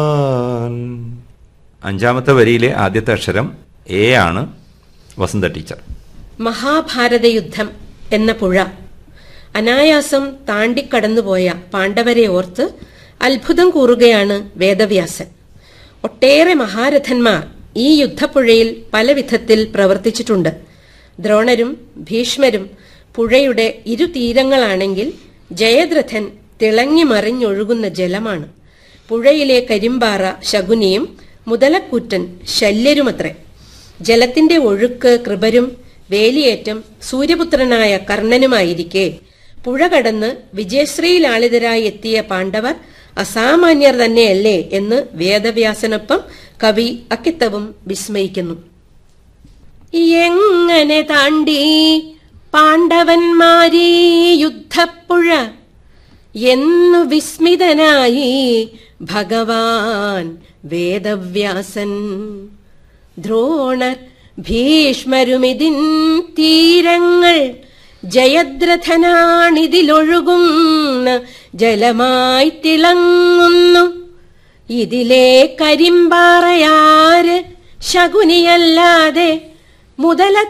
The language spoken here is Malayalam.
അഞ്ചാമത്തെ വരിയിലെ ആദ്യത്തെ അക്ഷരം എ ആണ് വസന്ത ടീച്ചർ മഹാഭാരത യുദ്ധം എന്ന പുഴ അനായാസം താണ്ടിക്കടന്നുപോയ പാണ്ഡവരെ ഓർത്ത് അത്ഭുതം കൂറുകയാണ് വേദവ്യാസൻ ഒട്ടേറെ മഹാരഥന്മാർ ഈ യുദ്ധപ്പുഴയിൽ പല വിധത്തിൽ പ്രവർത്തിച്ചിട്ടുണ്ട് ദ്രോണരും ഭീഷ്മരും പുഴയുടെ ഇരു തീരങ്ങളാണെങ്കിൽ ജയദ്രഥൻ തിളങ്ങി മറിഞ്ഞൊഴുകുന്ന ജലമാണ് പുഴയിലെ കരിമ്പാറ ശകുനിയും മുതലക്കൂറ്റൻ ശല്യരുമത്രേ ജലത്തിന്റെ ഒഴുക്ക് കൃപരും വേലിയേറ്റം സൂര്യപുത്രനായ കർണനുമായിരിക്കെ പുഴ കടന്ന് വിജയശ്രീലാളിതരായി എത്തിയ പാണ്ഡവർ അസാമാന്യർ തന്നെയല്ലേ എന്ന് വേദവ്യാസനൊപ്പം കവി അക്കിത്തവും വിസ്മയിക്കുന്നു എങ്ങനെ താണ്ടി പാണ്ഡവന്മാരീ യുദ്ധപ്പുഴ എന്നു വിസ്മിതനായി ഭഗവാൻ വേദവ്യാസൻ ദ്രോണർ ഭീഷ്മരുമിതിൻ തീരങ്ങൾ ജയദ്രഥനാണിതിലൊഴുകുന്ന ജലമായി തിളങ്ങുന്നു ഇതിലെ കരിമ്പാറയാര് ശകുനിയല്ലാതെ മുതല